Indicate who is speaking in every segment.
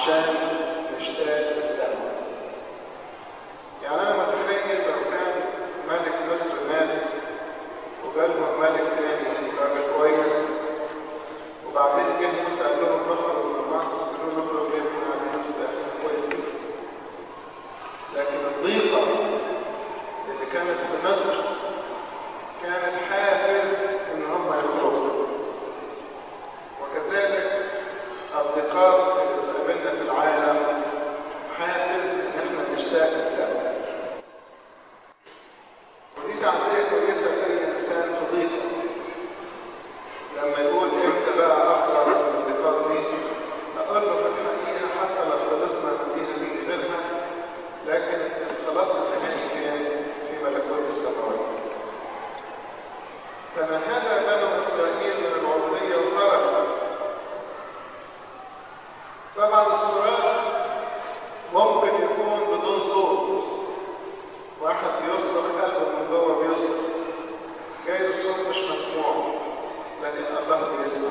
Speaker 1: عشان نشتاق للسماء يعني انا متخيل لو كان ملك مصر مات وجالهم ملك تاني راجل كويس وبعدين جه موسى قال لهم نخرج من مصر قالوا له نخرج ليه من عندنا مستقبل كويسين لكن الضيقه اللي كانت في مصر كانت حافز ان هم يخرجوا وكذلك الضيقات اللي بتقابلنا في العالم حافز ان احنا نشتاق للسماء ودي تعزيه كويسه لاي انسان في ضيقه لما يقول امتى بقى اخلص من الضيقات دي اقول له في الحقيقه حتى لو خلصنا من دي هتيجي غيرها لكن الخلاص النهائي كان في ملكوت السماوات فنهى بنو اسرائيل من العبوديه وصرخوا طبعا الصراخ ممكن يكون بدون صوت واحد بيصرخ قلبه من جوه بيصرخ جايز الصوت مش مسموع لكن الله بيسمع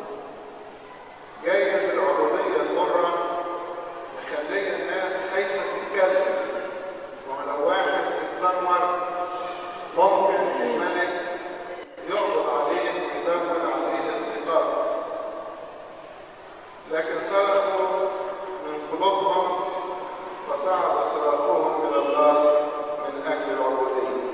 Speaker 1: جايز العبوديه المره مخليه الناس خايفه تتكلم ولو واحد اتذمر ممكن الملك يقبض عليه ويزود عليه الضيقات لكن صرخوا من قلوبهم فصعد صراخهم الى الله من اجل العبوديه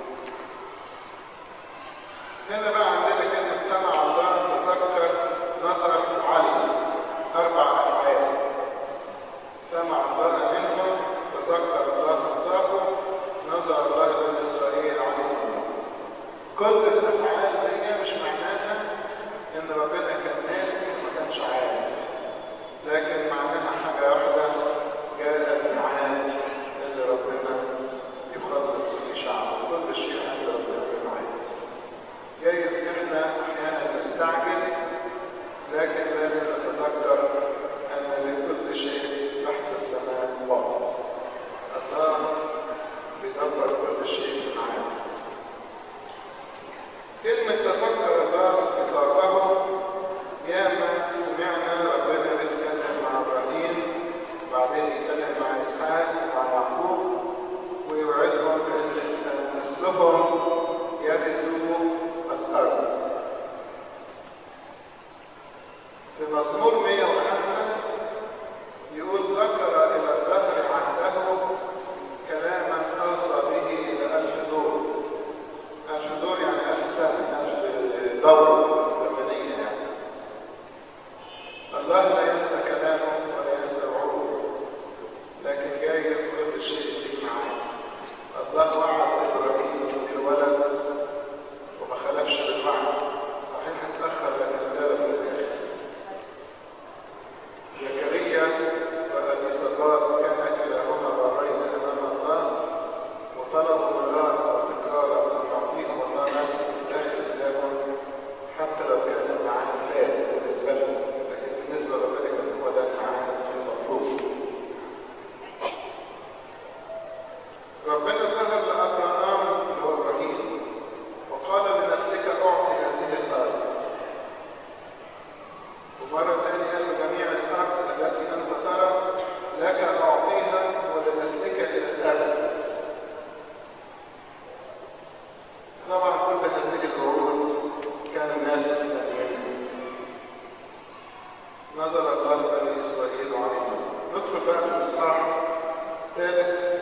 Speaker 1: هنا بقى عندنا كلمه سمع الله تذكر نصرة علي اربع افعال سمع الله منهم تذكر الله نصاهم نظر الله بني اسرائيل عليهم كل الافعال دي مش معناها ان ربنا كان ناسي ما كانش عارف لكن معناها حاجه واحده جاء الميعاد اللي ربنا يخلص في شعبه كل شيء عند ربنا بميعاد جايز احنا احيانا نستعجل لكن لازم نتذكر ان لكل شيء تحت السماء وقت الله بيدبر كل شيء بميعاد كلمة تذكر الله بصاغه ياما سمعنا ربنا بيتكلم مع ابراهيم وبعدين يتكلم مع اسحاق ومع يعقوب ويوعدهم بان مثلهم يرثوا الارض. في مزمور 105 يقول ذكر الى الدهر عهده كلاما اوصى به الى الف دور. ألف دور يعني ألف سنة ألف دورة زمنية يعني الله لا ينسى كلامه ولا ينسى وعوده لكن جايز كل شيء ليه معاه الله وعد إبراهيم بالولد وما خلفش بالوعد صحيح اتأخر لكن ده في الآخر زكريا وأليصابات كان كلاهما بارين أمام الله وطلبوا مرارا وتكرارا ان يعطيهم الله نفس داخل كتابهم حتى لو كان المعاد فات بالنسبه لهم لكن بالنسبه لربنا كان هو ده المعاد المطلوب. ربنا ظهر لابراهام اللي هو ابراهيم وقال لنسلك اعطي هذه الارض. ومره ثانيه قال جميع الارض التي انت ترى لك اعطيها ولنسلك الى الابد. طبعا كل هذه الوعود كان الناس مستنيين نظر الله بني اسرائيل عليهم ندخل بقى في الاصحاح الثالث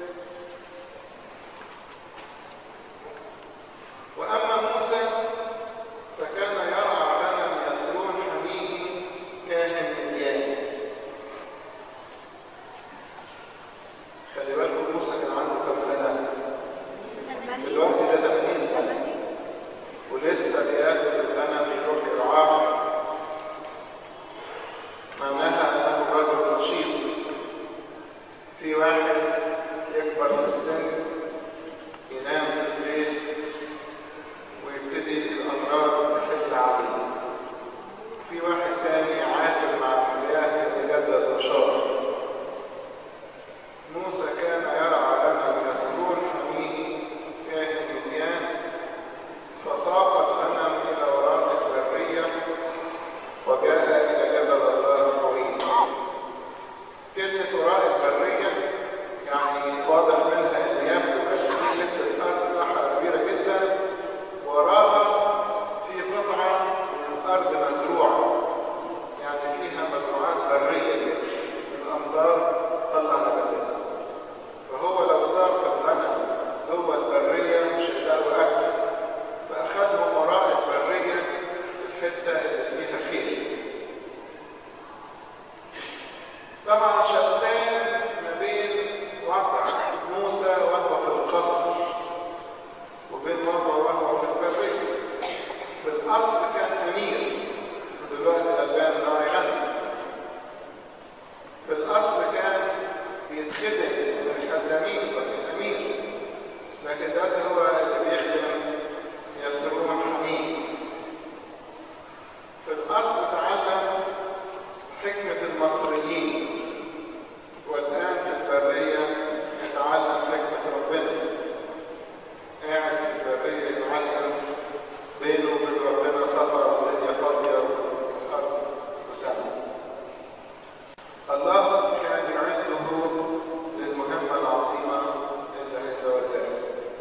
Speaker 1: واما موسى فكان يرعى غنم يسرون حميه كاهن مديان خلي بالكم موسى كان عنده كم سنه دلوقتي ده 80 سنة ولسه بياكل الغنم يروح يرعاه معناها انه رجل نشيط في واحد الحتة اللي فيها خير طبعا شتان ما بين وضع موسى وهو في القصر وبين وضعه وهو في البرية في الأصل كان أمير ودلوقتي غلبان راعي غنم في الأصل كان بيتخدم من الخدامين وكان أمير لكن دلوقتي هو اللي بيخدم يسرون حميد في الأصل تعلم حكمة المصريين والآن في البرية يتعلم حكمة ربنا قاعد في البرية يتعلم بينه وبين ربنا سفر والدنيا فاضية والأرض وسماء الله كان يعده للمهمة العظيمة اللي هيتولاها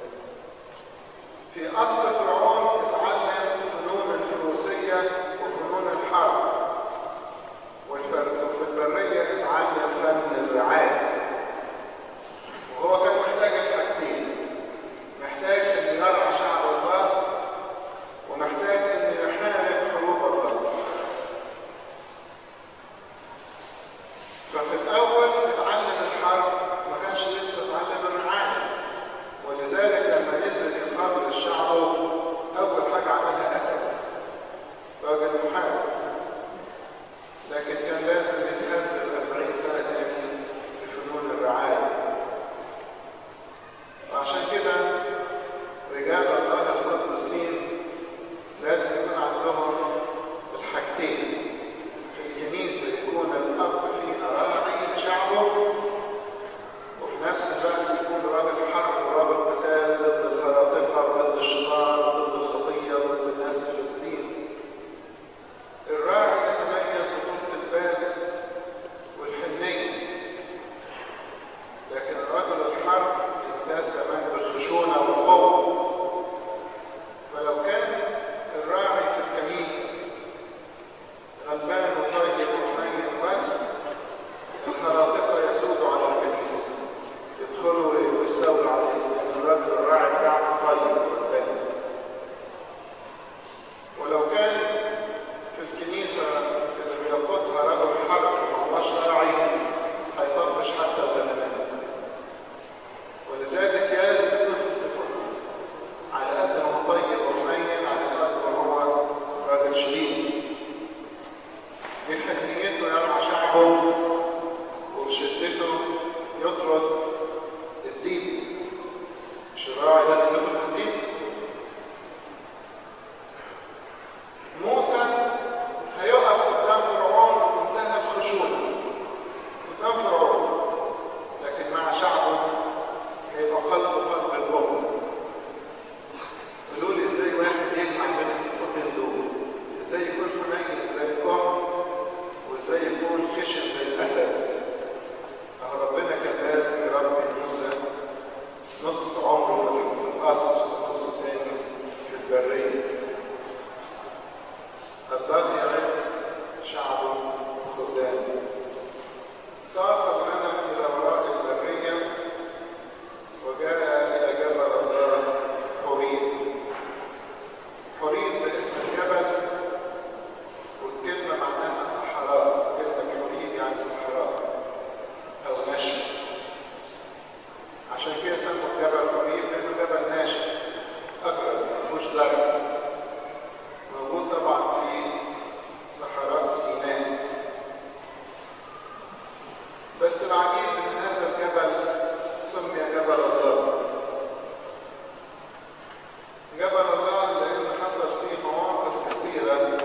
Speaker 1: في أصل فرعون اتعلم فنون الفروسية وفنون الحرب والفر- وفي البرية اتعلم فن الرعاية وهو كان محتاج الحاجتين محتاج ان يرعى شعب الله ومحتاج ان يحارب حروب الله ففي الاول اتعلم الحرب ما كانش لسه اتعلم الرعاية ولذلك لما نزل يقابل الشعب اول حاجة عملها قتل راجل محارب لكن كان لازم يتهذب 40 سنة تاني في فنون الرعاية وعشان كده رجال الله القديسين لازم يكون عندهم الحاجتين في الكنيسة يكون الأب فيها راعي لشعبه وفي نفس الوقت يكون راجل حرب ورجل قتال ضد الهراطقة وضد الشيطان وضد الخطية وضد الناس الفلسطين الراعي يتميز بطولة البال والحنية لكن الرجل الحرب يمتاز كمان بالخشونة والقوة فلو كان الراعي في الكنيسة غلبان وطيب وحنين بس الهراطقة يسودوا على الكنيسة يدخلوا ويستولوا عليه لأن الراجل الراعي بتاعهم طيب وغلبان ولو كان في الكنيسة اللي بيقودها رجل حرب وما هوش راعي هيطفش حتى الغنمات ولذلك لازم يكون في السفر على قد ما هو طيب وحنين على قد ما هو راجل شديد بحنيته يرعى شعبه وبشدته يطرد الدين مش الراعي لازم يطرد الدين موسى هيقف قدام فرعون بمنتهى الخشونة قدام فرعون لكن مع شعبه هيبقى قلبه قلب الأم قالوا لي ازاي واحد يجمع بين الصفتين دول ازاي يكون حنين زي الأم وازاي يكون خشن زي الأسد أهو ربنا كان لازم يربي موسى نص عمره في القصر نص تاني في البرية الله يعد شعبه خدامه ساق الغنم إلى وراء البرية وجاء إلى جبل الله حريم حريم ده اسم الجبل والكلمة معناها صحراء كلمة حريم يعني صحراء أو نشف عشان كده سموا الجبل حريم لأنه جبل ناشف أبيض مفيهوش درجة موجود طبعا في صحراء سيناء بس العجيب ان هذا الجبل سمي جبل الله جبل الله لان حصل فيه مواقف كثيره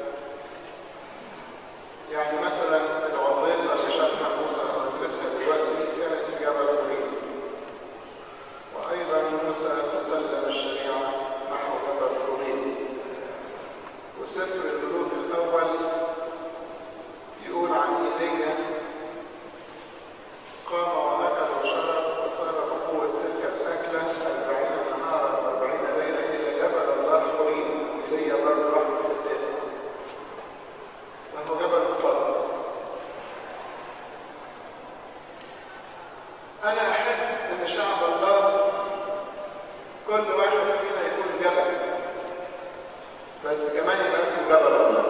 Speaker 1: يعني مثلا العضيقه اللي شافها موسى هندرسها دلوقتي كانت في جبل مريم وايضا موسى تسلم الشريعه نحو جبل مريم وسفر الملوك الأول يقول عن إيليا قام وأكل وشرب وصار بقوة تلك الأكلة أربعين نهارا وأربعين ليلة إلى جبل الله حريم إيليا برضه راح في الدنيا وهو جبل مقدس أنا أحب إن شعب الله كل واحد فينا يكون جبل بس كمان يبقى اسمه جبل الله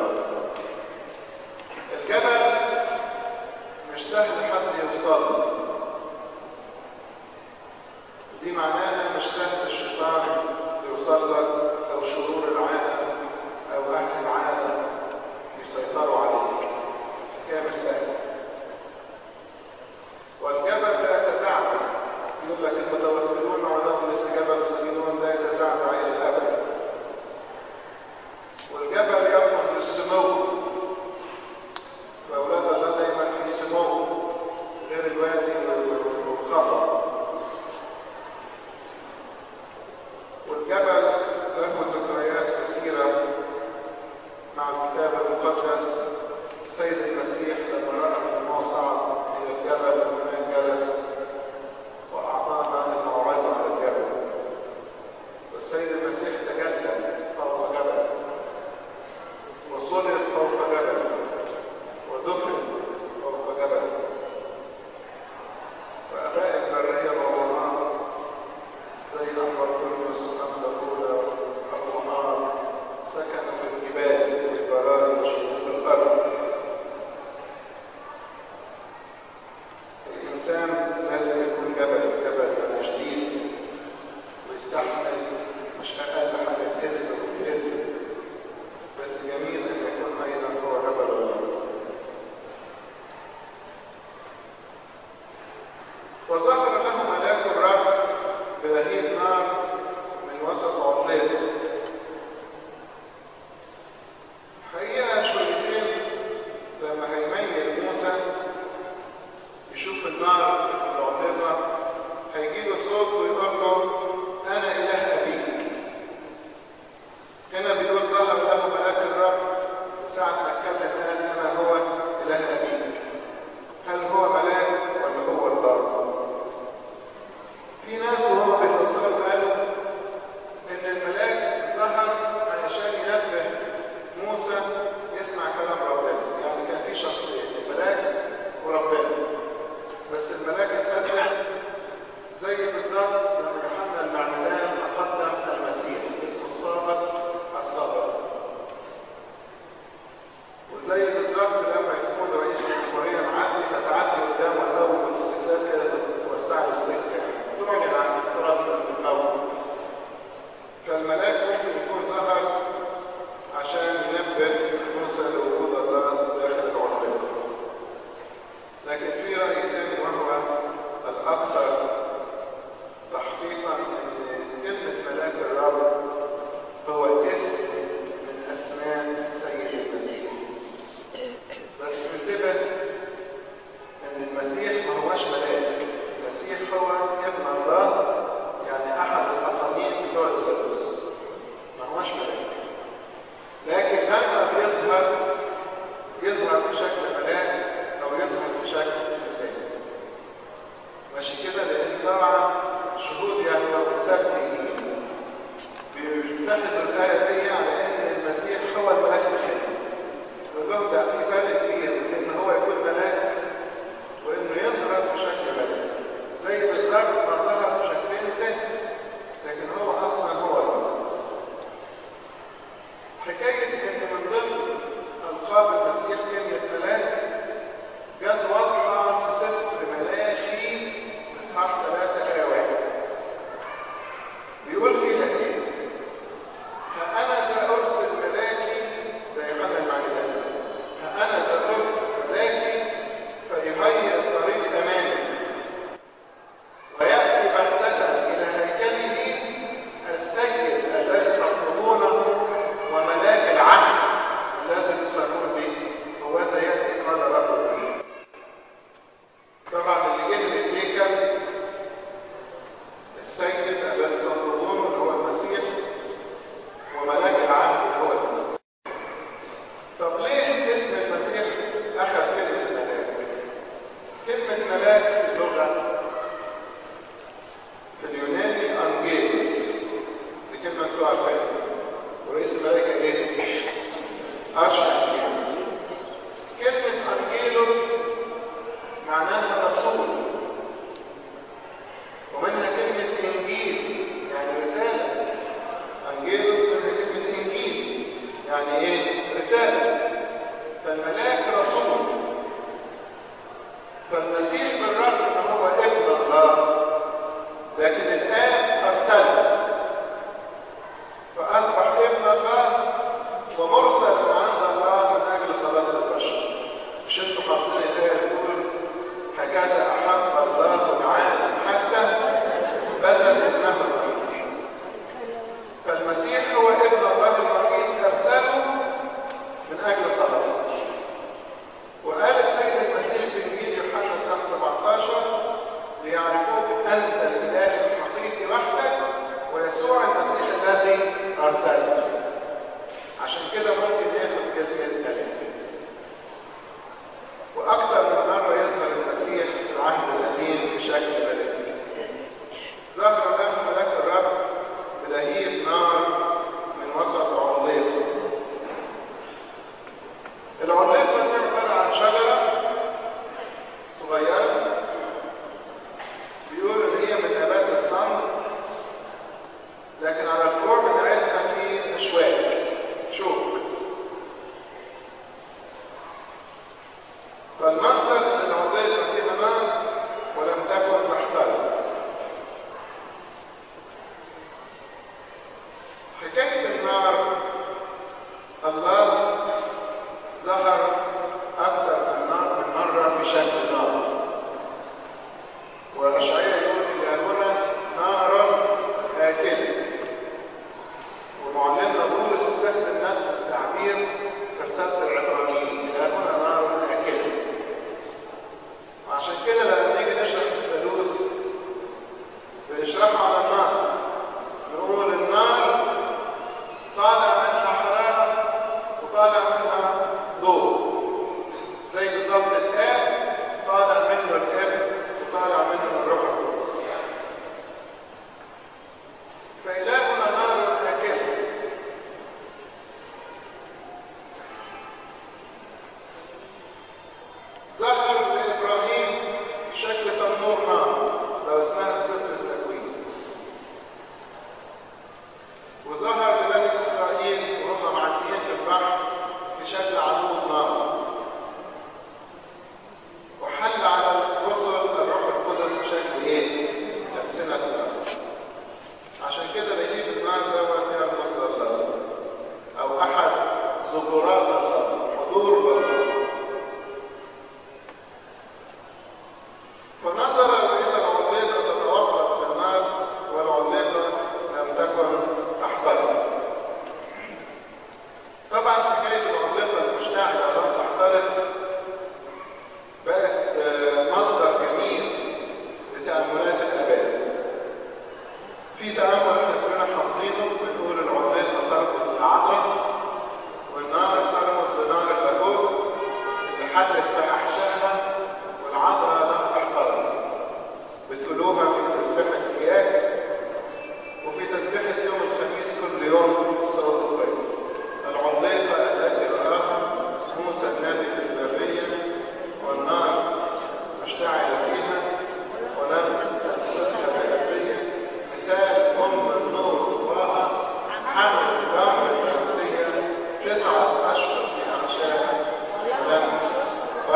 Speaker 1: الجبل مش سهل حد يوصل له دي معناها مش سهل الشيطان يوصل لك او شرور العالم او اهل العالم يسيطروا عليك حكايه مش سهله والجبل لا يتزعزع يقول لك المتوكلون على الله مثل جبل صهيون لا يتزعزع الى الابد والجبل يرمز للسمو فاولاد الله دايما في سمو غير الوادي والخفض والجبل له ذكريات كثيره مع الكتاب المقدس السيد المسيح لما راى انه صعد الى الجبل وهناك جلس واعطانا الموعظه على الجبل والسيد المسيح تجلى فوق جبل وصلب فوق جبل ودفن فوق جبل واباء البريه العظماء زي أمبرتونيوس وأمدا الأولى أبو نار سكنوا في الجبال والبراري وشقوق الأرض الإنسان لازم يكون جبل جبل يعني شديد ويستحمل مش أقل حاجة تهز وتهد بس جميل أن يكون أيضا هو جبل الله وظهر له ملاك الرب بلهيب نار من وسط عقلته حقيقة شويتين لما هيميل موسى يشوف النار في العقلة هيجي له صوت ويقول له أنا إله أبيك هنا بيقول ظهر له ملاك الرب ساعة ما اتكلم قال أنا هو إله أبيك هل هو ملاك ولا هو الله؟ في ناس وهم بيفسروا قالوا ان الملاك ظهر علشان ينبه موسى يسمع كلام ربنا يعني كان في شخصين الملاك وربنا بس الملاك اتقدم زي بالظبط لما يوحنا المعمدان تقدم المسيح اسمه السابق السابق وزي بالظبط لما يكون رئيس الجمهوريه معدي فتعدي قدامه الاول موتوسيكلات كده توسع له السكه تعلن عن اقتراب من الاول فالملاك ممكن يكون ظهر عشان ينبه موسى لوجود الله داخل العلماء لكن في راي ثاني وهو الاكثر تحقيقا ان كلمه ملاك الرب هو اسم من اسماء السيد المسيح بس انتبه ان المسيح ما هوش ملاك المسيح هو ابن الله يعني احد الاقانيم بتوع الثالوث ما هوش ملاك لكن لما بيظهر يظهر بشكل ملاك او يظهر بشكل انسان ماشي كده لان طبعا شهود يهوه والسبت بيتخذوا الايه دي على ان المسيح هو الملاك الخالق يقول لهم ده في فرق كبير بين ان هو يكون ملاك وانه يظهر بشكل ملاك زي بالظبط ما ظهر بشكل انسان لكن هو اصلا هو الله حكايه ان من ضمن القاب المسيح كلمه ملاك جت واضحه في سفر ملاخي اصحاح 3 ايه 1 بيقول فيها ايه؟ فانا ذا ارسل ملاكي ده يوحنا المعلم فانا ذا ارسل ملاكي فيهيئ الطريق امامي وياتي بغته الى هيكله السيد الذي تطلبونه وملاك العدل الذي تسالون به هو ذا ياتي قال رب طبعا اللي جه للهيكل السيد الذي تطلبونه هو المسيح وملاك العهد هو المسيح طب ليه اسم المسيح اخذ كلمه ملاك كلمه ملاك في اللغه في اليوناني انجيلوس دي كلمه انتوا عارفينها ورئيس الملائكه ايه ارش انجيلوس كلمه انجيلوس معناها رسول ومنها كلمة إنجيل يعني رسالة أنجيلوس منها كلمة إنجيل يعني إيه؟ رسالة فالملاك رسول فالمسيح بالرغم ان هو ابن الله لكن الآب أرسله فأصبح ابن الله ومرسل من عند الله من أجل خلاص البشر مش انتوا حافظين الآية اللي بتقول هكذا أحب الله العالم حتى بذل ابنه الوحيد فالمسيح هو ابن الله الوحيد أرسله من أجل خلاص وقال السيد المسيح في إنجيل يوحنا 17 ليعرفوك أنت الإله الحقيقي وحدك ويسوع المسيح الذي أرسلك عشان كده ممكن ياخد كلمة الآله وأكثر من مرة يظهر المسيح في العهد القديم بشكل ملكي ظهر له ملاك الرب بلهيب نار من وسط عليقه العليقة دي عبارة عن شجرة صغيرة بيقول ان هي من نبات الصمت لكن على الفروع بتاعتها في اشواك شوك فالمنظر ان العليقة فيها نار ولم تكن محترقة حكاية النار الله ظهر أكثر من نار من مرة في شكل نار والأشعياء يقول إلهنا نارا آكلة ومعلمنا بولس استخدم نفس التعبير في رسالة العبرانيين إلهنا نار آكلة وعشان كده لما نيجي نشرح الثالوث بنشرحه على النار نقول النار طالع منها حرارة وطالع منها ضوء زي بالظبط الآب طالع منه الآب وطالع منه الروح القدس فإلهنا نار آكلة ظهر لإبراهيم شكل تنور نار لو اسمها في سفر التكوين وظهر لبني إسرائيل وهم معديين في البحر في شكل عمود نار وحل على الرسل الروح القدس بشكل ايه؟ ألسنة النار عشان كده بيجيب النار دوت يرمز لله أو أحد ظهورات الله حضور الله فنظر إذا العليقة تتوقف في النار والعليقة لم تكن تحترق طبعا حكاية العليقة المشتعلة لم تحترق بقت آه، مصدر جميل لتأملات الآباء في تأمل احنا كلنا حافظينه بنقول العليقة ترمز للعذراء والنار ترمز لنار اللاهوت اللي حلت في أحشائها والعذراء لم تحترق بتقولوها في تسبيحة الإياك وفي تسبيحة يوم الخميس كل يوم في صوت الطيب العليقة التي رآها موسى النبي في البرية والنار مشتعلة فيها ولم تمسسها بأسية مثال أم النور طه حمل دار البرية تسعة أشهر في أحشائها ولم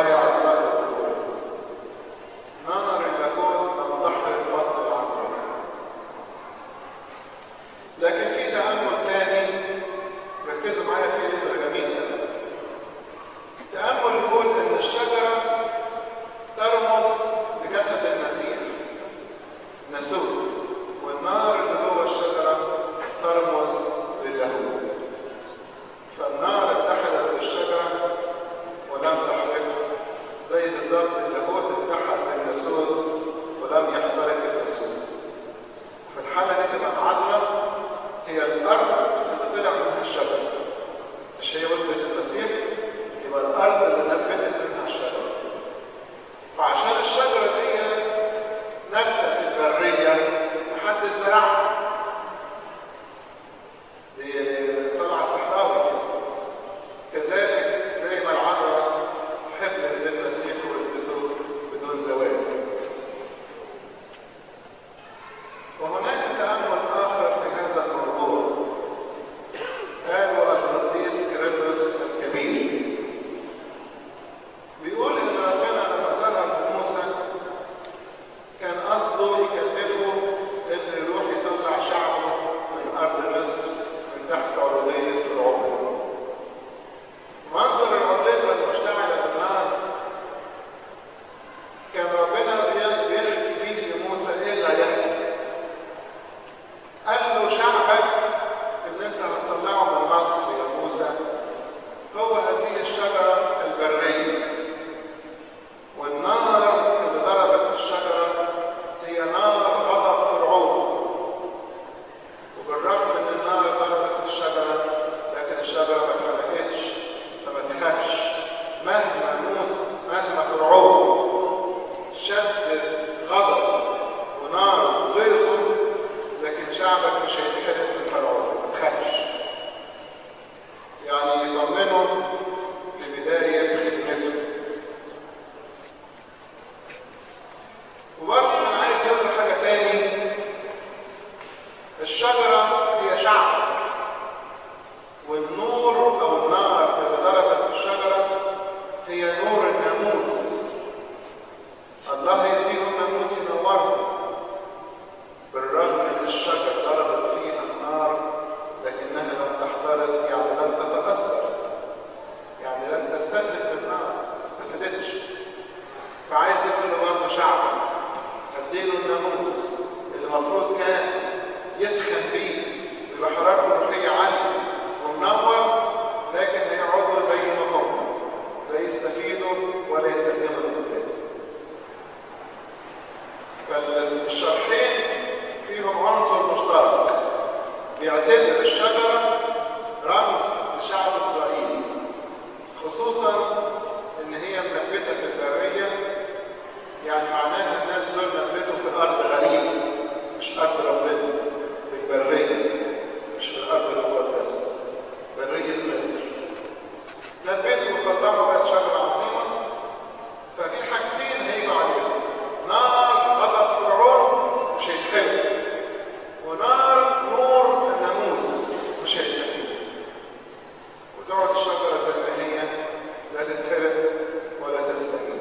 Speaker 1: خصوصا ان هي منبته في البريه يعني معناها الناس دول نبتوا في ارض غريبه مش ارض ربنا في البريه مش في الارض المقدسه بريه مصر نبتوا وطلعوا بقت شجره عظيمه ففي حاجتين هيجوا عليهم نار غضب فرعون مش هيتحرق ونار نور الناموس مش هيتحرق وتقعد الشجره زي ما هي لا تتحرق ولا تستمر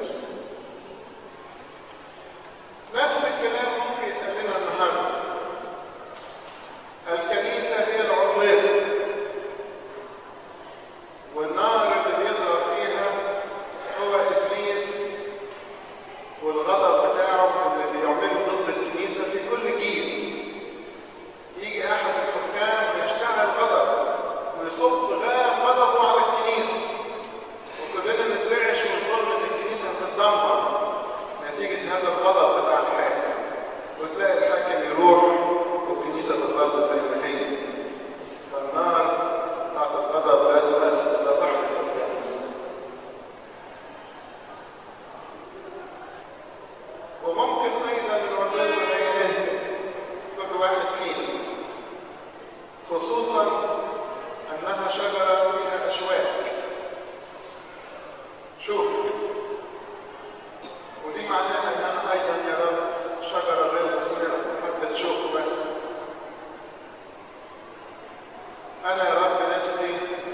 Speaker 1: نفس الكلام ممكن يتقال لنا النهارده الكنيسه هي العريضه والنار اللي بيضرب فيها هو ابليس والغضب بتاعه اللي بيعمله ضد الكنيسه في كل جيل يجي احد الحكام يشتغل غضب ويصب غاب غضبه على الكنيسه وكلنا نترعش ونظن ان الكنيسه هتتدمر نتيجه هذا الغضب بتاع الحاكم وتلاقي الحاكم يروح والكنيسه تظل زي ما هي فالنار بتاعت الغضب لا تؤثر لا تحرق الكنيسه وممكن ايضا العلماء غيرهم كل واحد فينا خصوصا انها شجره فيها اشواك شوف ودي معناها ان انا ايضا يا رب شجره غير مثمره حبه شوك بس انا يا رب نفسي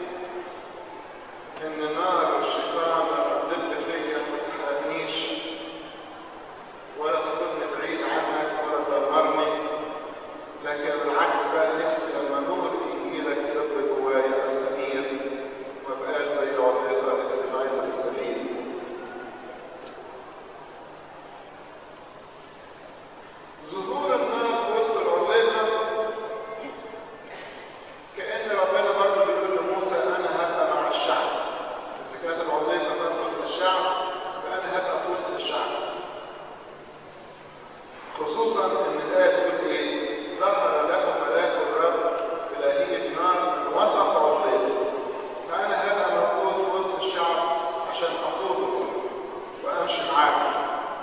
Speaker 1: ان نار الشيطان لما تدب فيا ما تحرقنيش ولا تاخدني بعيد عنك ولا تدمرني لكن بالعكس بقى نفسي لما نور انجيلك يدب جوايا استنير ما بقاش زي العقيده اللي عايزه تستفيد ظهور النار في وسط العليقه كأن ربنا برضه بيقول لموسى أنا هبقى مع الشعب. إذا كانت العليقة كانت وسط الشعب فأنا هبقى في وسط الشعب. خصوصا إن الآية تقول إيه؟ ظهر له ملاك الرب بلهيب نار من وسط عليقة. فأنا هبقى موجود في وسط الشعب عشان أقوده وأمشي معاهم.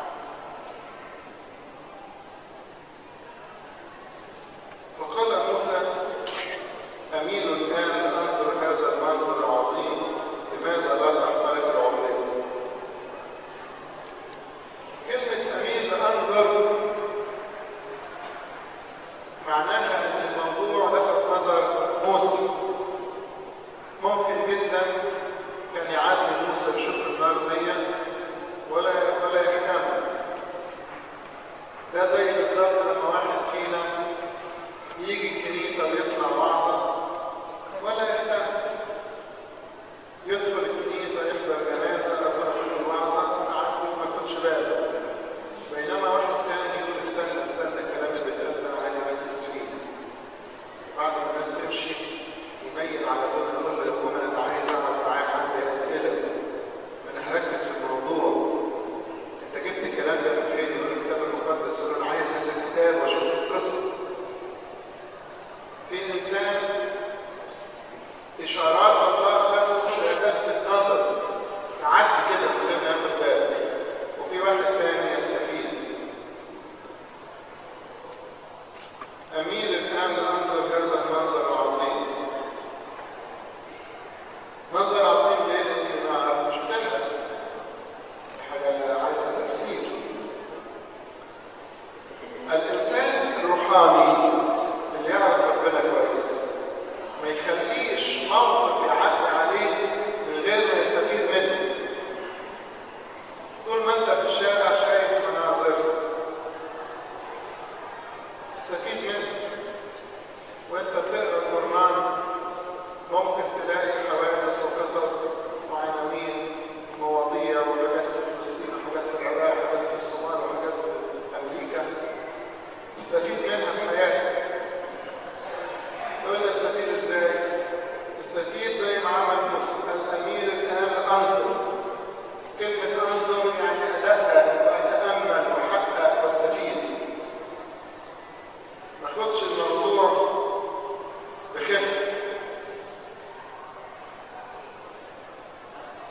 Speaker 1: وقال موسى أمين الآن لأنظر هذا المنظر العظيم لماذا لا تحترق العمرية كلمة أمين لأنظر معناها أن الموضوع لفت نظر موسى ممكن جدا كان يعدي موسى يشوف النار دي ولا ولا يحكمها ده زي بالظبط لما واحد فينا يجي الكنيسة ويسمع وعظة ولا يهتم يدخل الكنيسة يحضر جنازة أو يحضر الوعظة عارف ما ياخدش باله بينما واحد تاني يقول استنى استنى الكلام اللي بيتقال ده أنا عايز أركز فيه بعد ما الناس تمشي يميل على ابونا يقول له يا ابونا أنا عايز أقعد معاك عندي أسئلة أنا هركز في الموضوع أنت جبت الكلام ده من فين؟ يقول الكتاب المقدس يقول أنا عايز هذا الكتاب وأشوف القصة في انسان اشارات الله له تلفت نظر تعدي كده من غير ما ياخد باله وفي واحد تاني يستفيد اميل الان لانظر هذا المنظر العظيم منظر عظيم ليه؟ لان النار مش بتحرق حاجه عايزه تفسير الانسان الروحاني اللي يعرف ربنا كويس ما يخليش موقف يعدي عليه من غير ما يستفيد منه طول ما انت في الشارع شايف مناظر استفيد منه وانت بتقرا القران ممكن تلاقي حوادث وقصص وعناوين ومواضيع وحاجات في فلسطين وحاجات في العراق وحاجات في الصومال وحاجات في امريكا استفيد منها في حياتك تقول لي استفيد ازاي؟ استفيد زي ما عمل موسى الامير الان انظر كلمة انظر يعني ادقق واتامل واحقق واستفيد ما اخدش الموضوع بخفة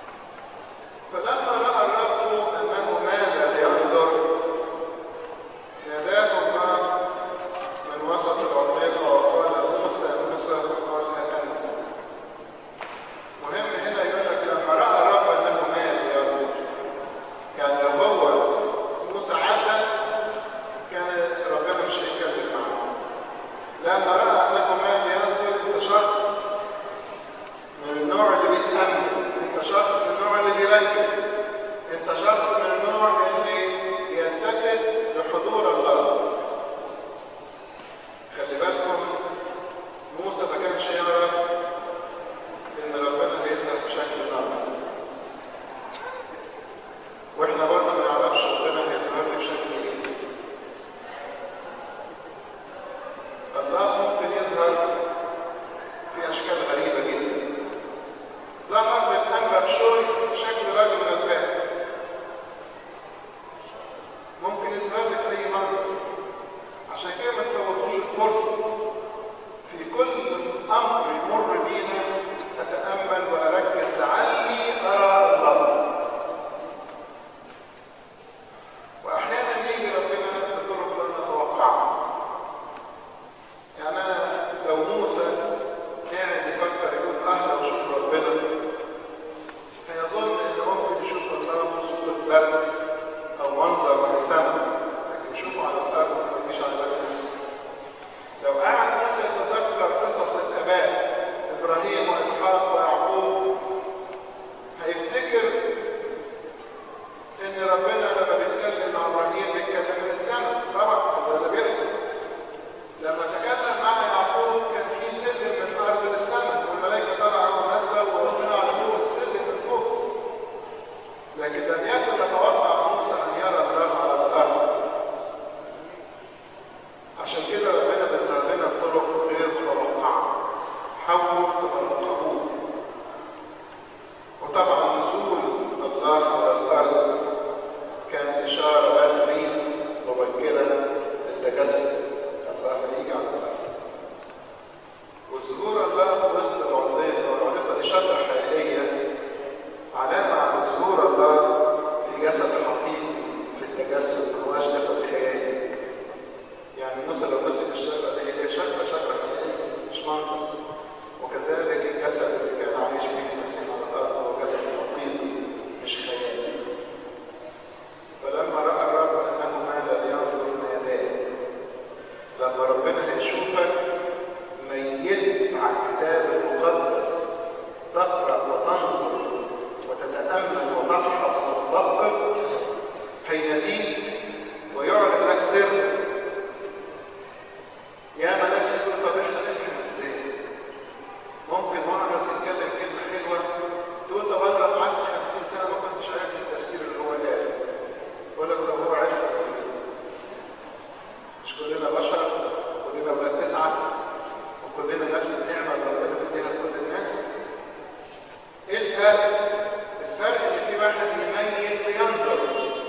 Speaker 1: فرق الفرق ان في واحد يميل وينظر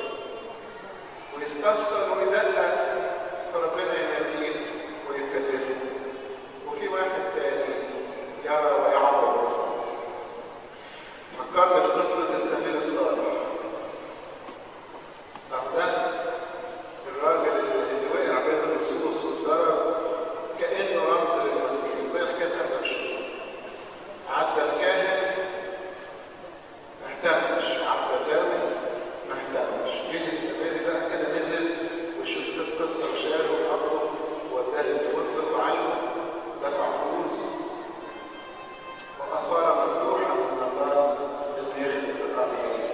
Speaker 1: ويستفسر ويدقق فربنا يناديه ويكلفه وفي واحد تاني يرى ويعبر فكرت بقصة السمير الصالح طب ده الراجل اللي وقع بين اللصوص والضرب كأنه رمز للمسيح زي حكاية مش عدى الكاهن ما اهتمش عدى اللاوي ما اهتمش جه السميري بقى كده نزل وشوف القصة وشاله وحطه ووداه للدكتور وعلمه دفع فلوس وأصار مفتوحا من الله إنه يخدم الآخرين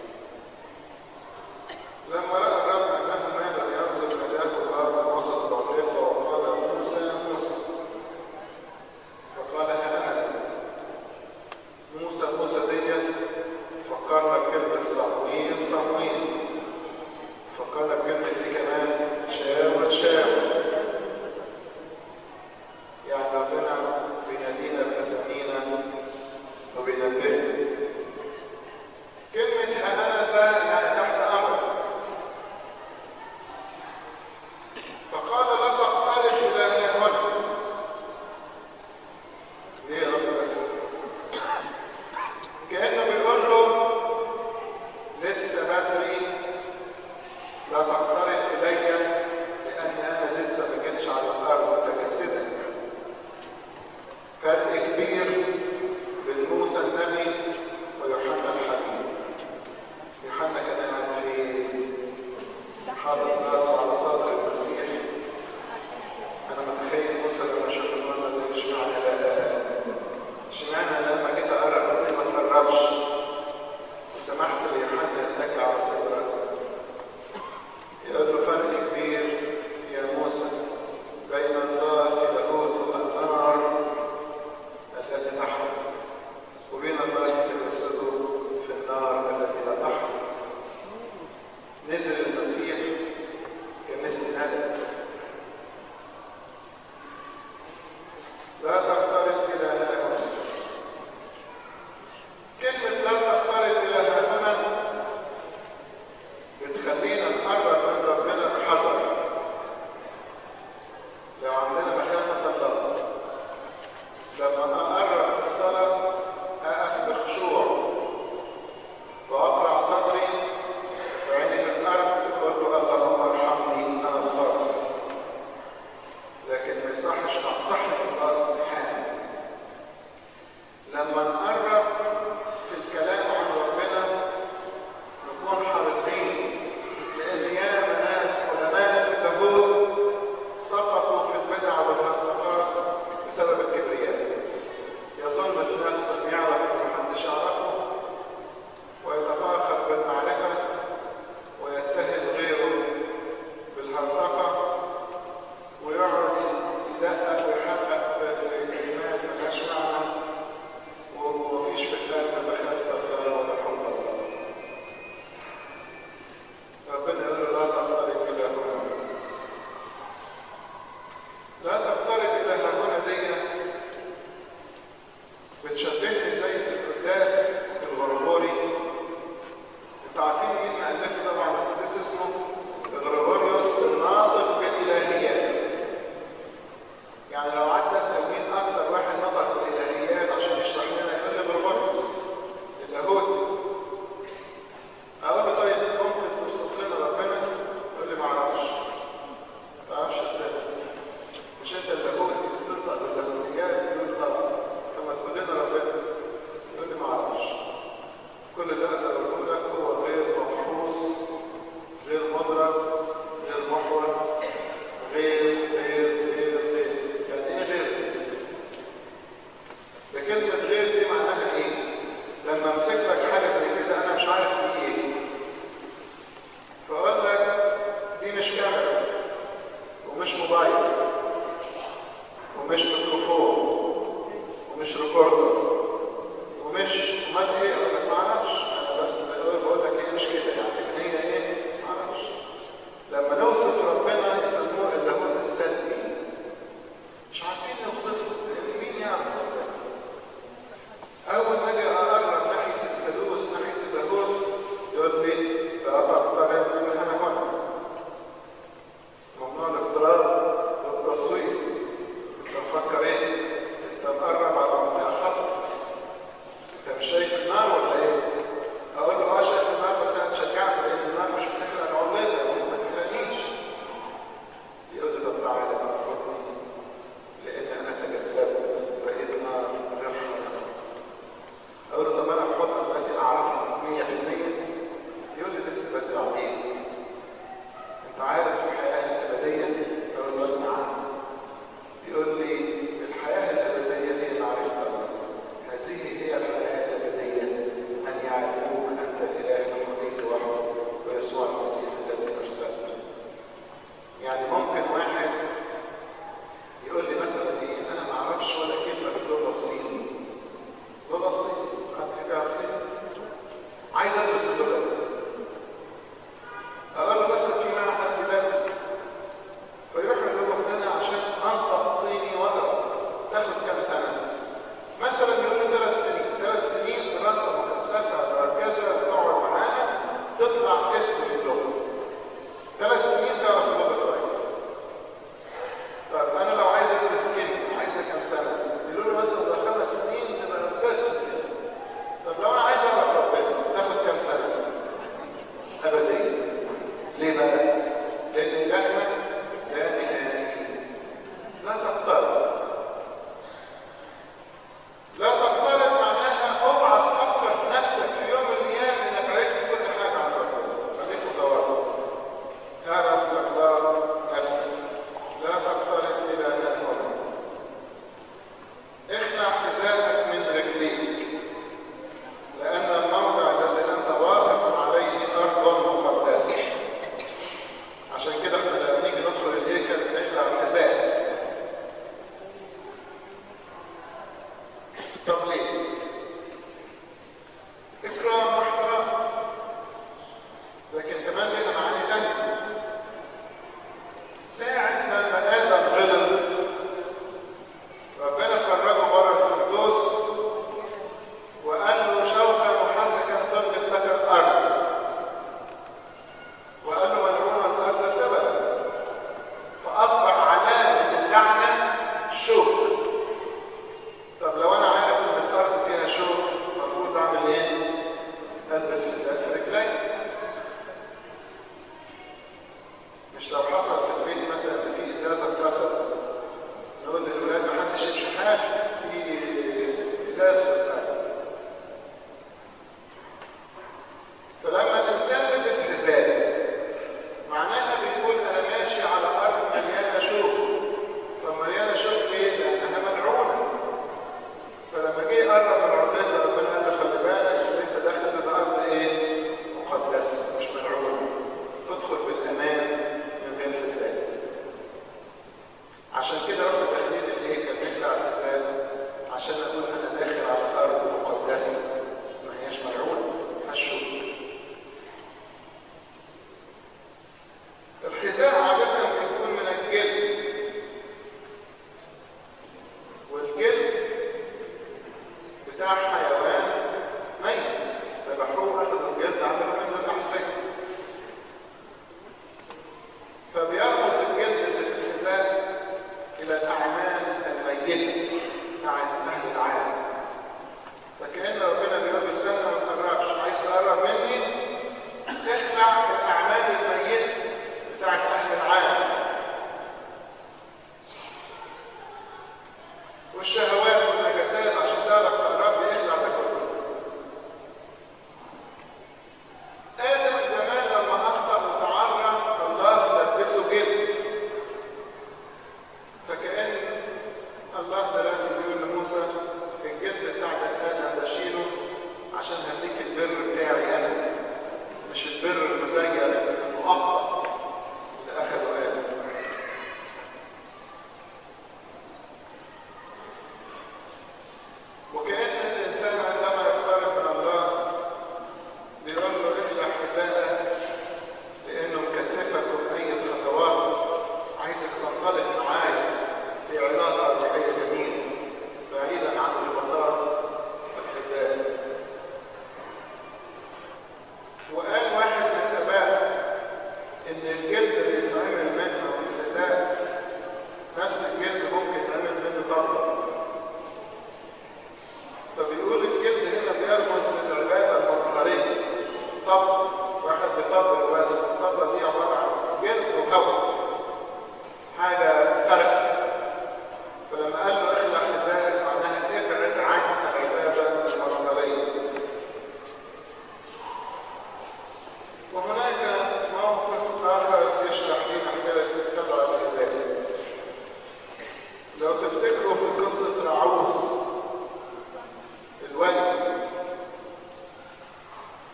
Speaker 1: لما رأى الرب أنه مال ينظر ملاك الله وسط العليقة وقال موسى موسى فقال ها أنا ذا. موسى موسى ديت فكرنا بكلمة صمويل صمويل فكرنا بكلمة دي كمان شاور شاور يعني ربنا بينادينا بأسامينا وبينبهنا كلمة هننزة يعني تحت أمر فقال لا تقترب إلى هنا ليه يا رب بس كأنه بيقول له لسه بدري لا تقترب إلي لأن أنا لسه ما جيتش على الأرض متجسدا فرق كبير بين موسى النبي ويوحنا الحبيب يوحنا كان قاعد في حاطط راسه على صدر المسيح انا متخيل موسى لما شاف المنظر ده مش معنى لا لا لا اشمعنى لما جيت اقرب قلت ما تقربش وسمحت ليوحنا يتكل على صدرك يقول له فرق كبير يا موسى بين الله في لاهوت والنار التي تحرق وبين الله في جسده في النار التي لا تحرق نزل المسيح كمثل هذا لا تقترب إلى هنا كلمة لا تقترب إلى هنا بتخلينا نقرب من ربنا بحذر لو عندنا مخافة الله لما أقرب في الصلاة أقف بخشوع وأقرع صدري وعيني في الأرض أقول له اللهم ارحمني أنا الخاطئ لكن ما يصحش أقتحم الله امتحان لما نقرب في الكلام عن ربنا نكون حريصين لأن ياما ناس علماء في اللاهوت سقطوا في البدع والهرطقات بسبب الكبرياء يظن في نفسه إنه يعرف اللي محدش يعرفه ويتفاخر بالمعرفة ويتهم غيره بالهرطقة ويقعد يدقق ويحقق في في كلمات ملهاش معنى ومفيش في القلب مخافة الله ولا حب الله. ربنا يقول له لا تقترب إلى هنا. لا تقترب إلى هنا دي بتشبهني زي في القداس الغرغوري انتوا عارفين مين مؤلفه طبعا القداس اسمه غرغوريوس الناطق بالالهيات يعني لو قعدت اسال مين اكتر واحد نطق بالالهيات عشان يشرح لنا يقول لي غرغوريوس اللاهوتي اقول له طيب ممكن توصف لنا ربنا يقول لي ما اعرفش ما اعرفش ازاي مش انت اللاهوتي بتنطق باللاهوتيات يقول اه طب ما تقول لنا ربنا يقول لي ما اعرفش كل اللي اقدر اقوله لك هو غير مفحوص غير مدرك غير محور غير غير غير غير يعني ايه غير؟ ده كلمة غير دي معناها ايه؟ لما امسك لك حاجة زي كده انا مش عارف دي ايه فاقول لك دي مش كاميرا ومش موبايل ومش ميكروفون ومش ريكوردر ومش امال ايه؟ اقول لك ما اعرفش انا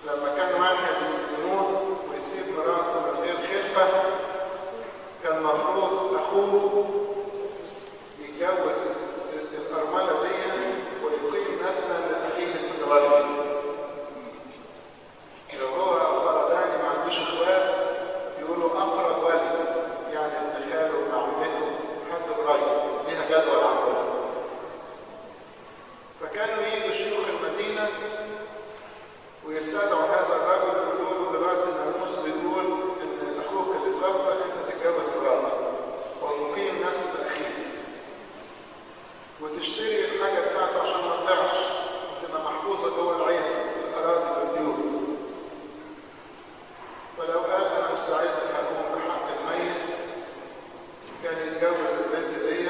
Speaker 1: لما كان واحد يموت ويسيب مراته من غير خلفة كان المفروض أخوه يتجوز الأرملة دي ويقيم نسلا لأخيه المتوفي لو هو فرداني ما عندوش اخوات يقولوا أقرب والد يعني ابن خاله ابن عمته حد قريب ليها جدول عندنا فكانوا يجوا شيوخ المدينة ويستدعوا هذا الرجل ويقولوا دلوقتي الناموس بيقول ان اخوك اللي توفى انت تتجوز مراته وتقيم نسل اخيك وتشتري الحاجه بتاعته عشان ما تضيعش وتبقى محفوظه جوه العين الاراضي والبيوت ولو قال انا مستعد اقوم بحق الميت كان يتجوز البنت دي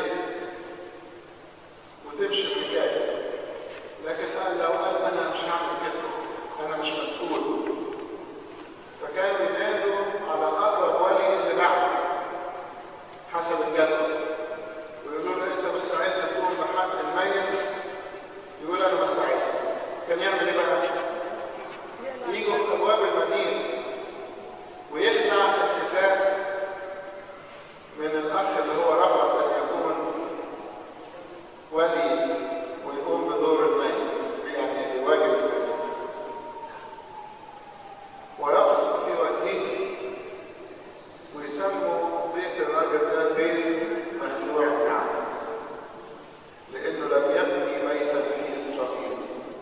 Speaker 1: وتمشي الحكايه لكن قال لو قال انا مش هعمل كده انا مش مسؤول فكانوا ينادوا على اقرب ولي اللي بعده حسب الجدول ويقولوا له انت مستعد تقوم بحق الميت يقول انا مستعد كان يعمل ايه بقى يجوا في ابواب المدينه ويخلع الحذاء من الاخ اللي هو رفض ان يكون ولي ويقوم بدور الميت يعني واجب الميت ويبسط في وجهه ويسموا بيت الراجل ده بيت مخلوع النعم لانه لم يبني بيتا في اسرائيل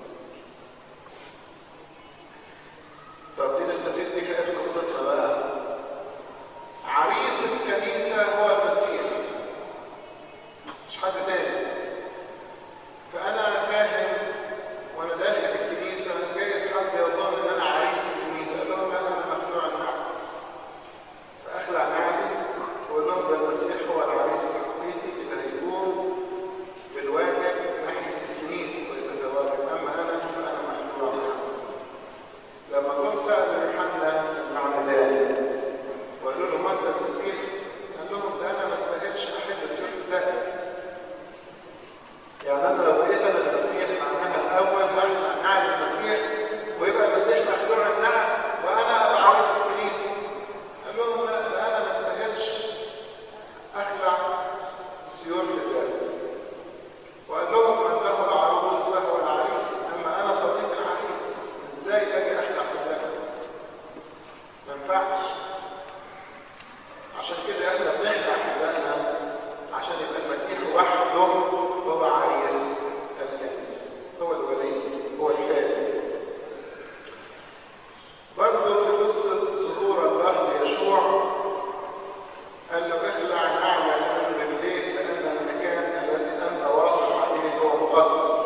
Speaker 1: طب دي نستفيد بيها ايه في قصتنا بقى عريس الكنيسه هو المسيح مش حد تاني فانا فاهم وانا داخل الكنيسه جايز حد يظن ان انا عريس الكنيسه اقول لهم لا انا مخلوع النعم فاخلع نعلي واقول لهم ده المسيح هو العريس الحقيقي اللي هيقوم بالواجب ناحيه الكنيسه ويتزوجها اما انا فانا مخلوع النعم لما جم سالوا يوحنا المعمدان وقالوا له متى المسيح قال لهم ده انا ما استاهلش احب سيوف ذهب يعني انا لو بقيت انا المسيح معناها الاول هخلع نعم المسيح ويبقى المسيح مخلوع النعم وانا ابقى عاوز الكنيسه قال لهم لا ده انا ما استاهلش اخلع سيوف ذهب وقال لهم من له العروس فهو العريس اما انا صديق العريس ازاي اجي اخلع حذاء ما ينفعش عشان كده احنا بنخلع حذائنا عشان يبقى المسيح وحده هو عريس الكنيسه هو الولي هو الخالق برضه في قصه ظهور الله ليشوع قال له اخلع نعلك من رجليك لان المكان الذي انت واقف عليه هو مقدس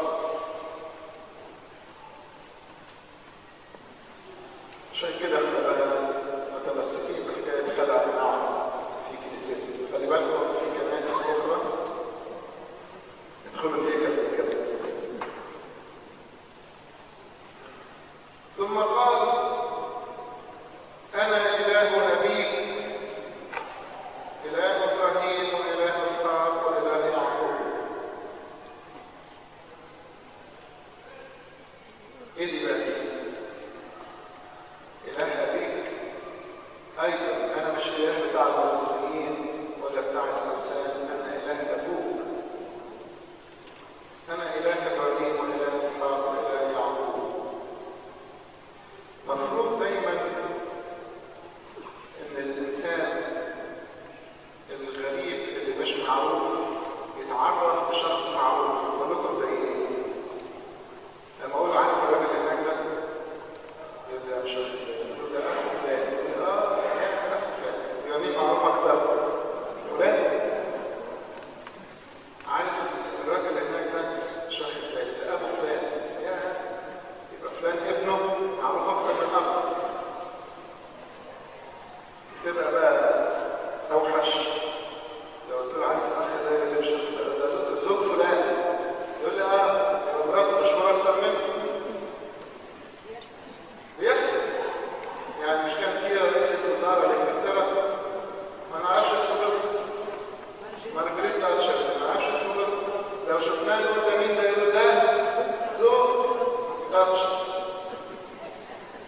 Speaker 1: عشان كده احنا بقى متمسكين بحكايه خلع النعم في كنيستنا خلي بالكم في كنائس اخرى ادخلوا الهيكل بالكسر ثم قال انا اله ابيك اله ابراهيم واله اسحاق واله يعقوب ايه دي بقى دي؟ إله أبيك أيضا أنا مش إله بتاع المصريين ولا بتاع الأوثان أنا إله أبوك أنا إله إبراهيم وإله إسحاق وإله يعقوب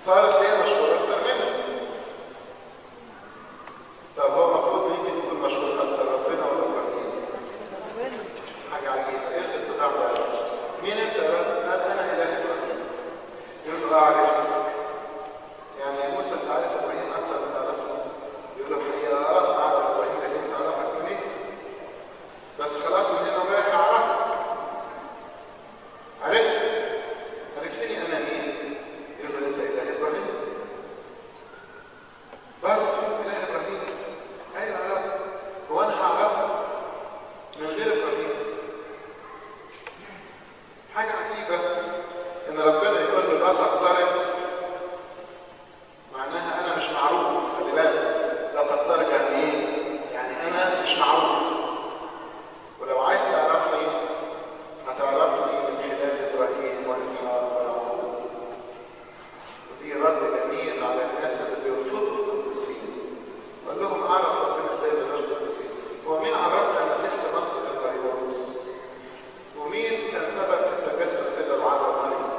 Speaker 1: صارت هي مشهورة أكتر منه طب هو المفروض مين اللي يكون مشهور أكتر ربنا ولا إبراهيم؟ حاجة عجيبة إيه الاتضاع ده؟ مين أنت يا رب؟ قال أنا إله إبراهيم يقول له أعرف يعني موسى أنت عارف إبراهيم أكتر من تعرفه يقول له الحقيقة أه أعرف إبراهيم لكن أنت أعرفك منين؟ بس خلاص من هنا ورايح أعرفك عرفت عرفتني أنا مين؟ يقول له أنت إله إبراهيم برضه إله إبراهيم أيوه يا رب هو أنا هعرفك من غير إبراهيم حاجة عجيبة إن ربنا يقول له لا تقترب معناها أنا مش معروف خلي بالك لا تقترب يعني إيه؟ يعني أنا مش معروف ولو عايز تعرفني هتعرفني من خلال إبراهيم وإسحاق ويعقوب ودي رد جميل على الناس اللي بيرفضوا القديسين قال لهم أعرف ربنا إزاي من غير القديسين هو مين عرفنا المسيح في مصر الغيبوس ومين كان سبب في التجسد كده وعلى مريم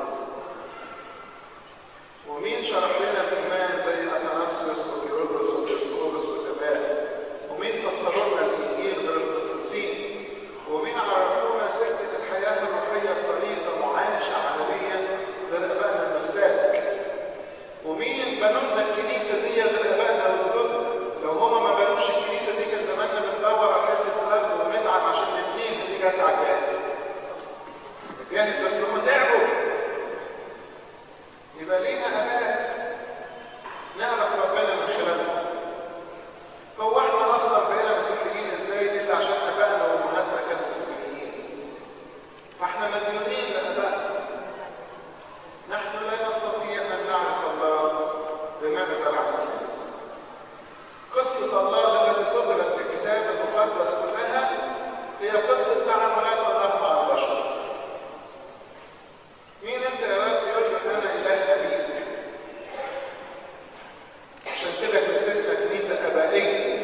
Speaker 1: ومين شرح لنا الايمان زي اثناسيوس وكيرلس وكريستوفوس والاباء ومين فسروا لنا الانجيل غير القديسين ومين عرفونا سكه الحياه الروحيه بطريقه معاشه عمليه غير ابائنا المساك ومين بنوا لنا الكنيسه دي غير ابائنا وجدودنا لو هما ما بنوش الكنيسه دي كان زماننا بندور على حته ارض ونتعب عشان نبنيها دي جت على الجاهز جاهز بس هم تعبوا يبقى لينا اباء نعرف ربنا من خلالهم هو احنا اصلا بقينا مسيحيين ازاي الا عشان ابائنا وامهاتنا كانوا مسيحيين فاحنا مديونين لابائنا نحن لا نستطيع ان نعرف الله بمنزل عن الناس قصه الله التي سجلت في الكتاب المقدس كلها هي قصه تعاملات الله مع البشر مين انت يا رب يقول لك انا اله ابيك عشان كده كنيستنا كنيسه ابائيه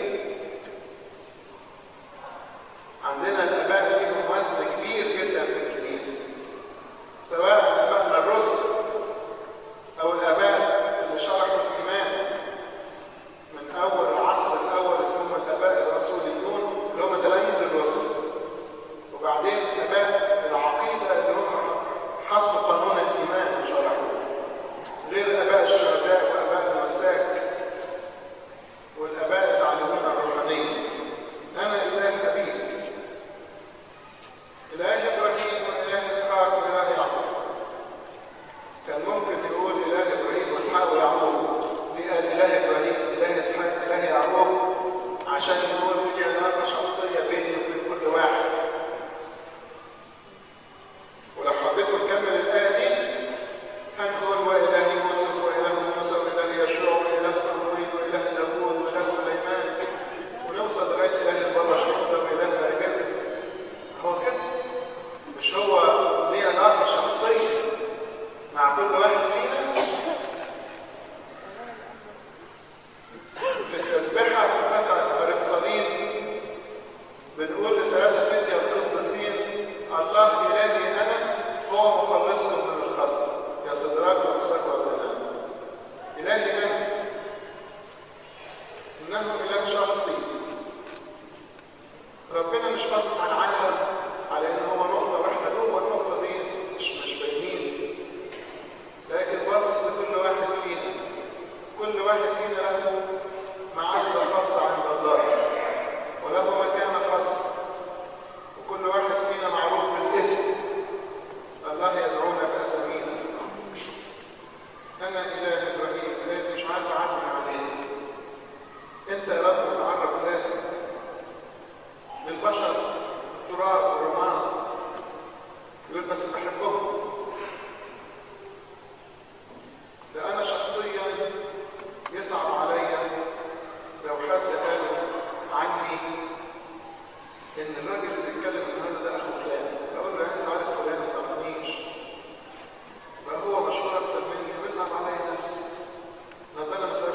Speaker 1: عندنا الاباء ليهم وزن كبير جدا في الكنيسه سواء ابائنا الرسل او الاباء اللي شرحوا الايمان من اول العصر الاول اسمهم الاباء الرسوليون اللي هم تلاميذ الرسل وبعدين اباء العقيده اللي هم حطوا قانون الايمان وشرحوه غير اباء الشهداء واباء المساك والاباء اللي علمونا الروحانيه انا اله ابيك اله ابراهيم واله اسحاق واله يعقوب كان ممكن يقول اله ابراهيم واسحاق ويعقوب ليه قال اله ابراهيم اله اسحاق اله يعقوب عشان يقول في علاقه شخصيه بيني وبين كل واحد ولو حبيتوا نكمل الآية دي هنقول وإله يوسف وإله موسى وإله يشوع وإله صموئيل وإله داوود وإله سليمان ونوصل لغاية إله البابا شنودة وإله نرجس هو كده مش هو ليه علاقة شخصية مع كل واحد فينا في التسبيحة بتاعت بريقصانين بنقول لثلاثة فتية القديسين الله إلهي أنا هو مخلصكم من الخطأ يا صدراك ومساك وابنان إلهي أنا إنه إله شخصي ربنا مش باصص على العالم على إن هو نقطة واحدة جوه النقطة دي مش مش باينين لكن باصص لكل واحد فينا كل واحد فينا له معزة خاصة عند الله وله مكانة خاصة وكل واحد فينا معروف بالاسم الله يدعونا بأسامينا أنا إله إبراهيم إله مش عارف أعلم عليه أنت يا رب تعرف ذاتك للبشر التراب والرماد يقول بس بحبهم ده أنا شخصيا يصعب عليا لو حد قال عني ان الراجل اللي بيتكلم النهارده ده اخو فلان اقول له انت عارف فلان ما تعرفنيش بقى هو مشهور اكتر مني ويصعب عليا نفسي ربنا ما سابش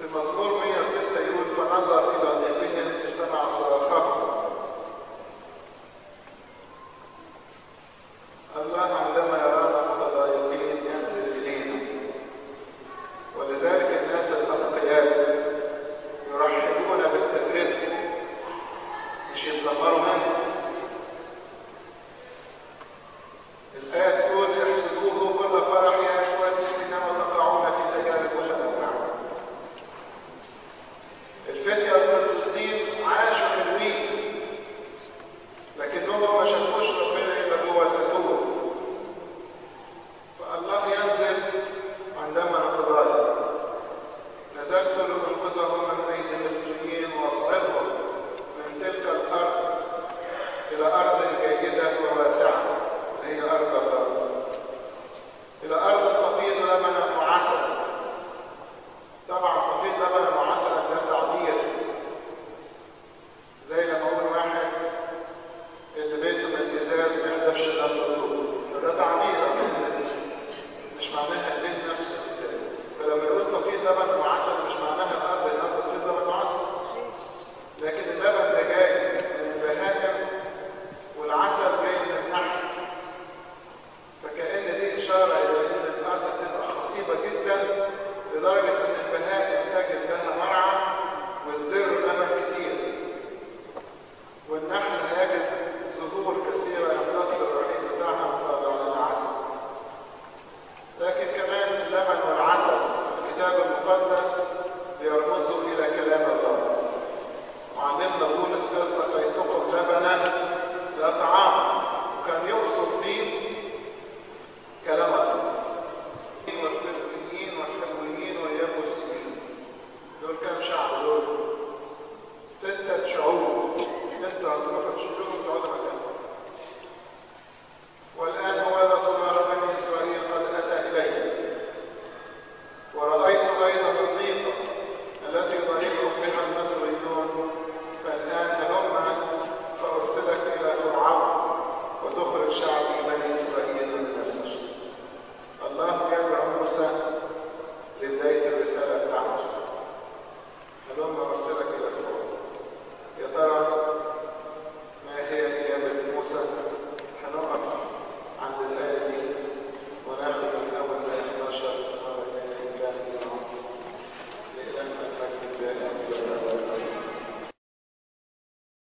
Speaker 1: في مزمور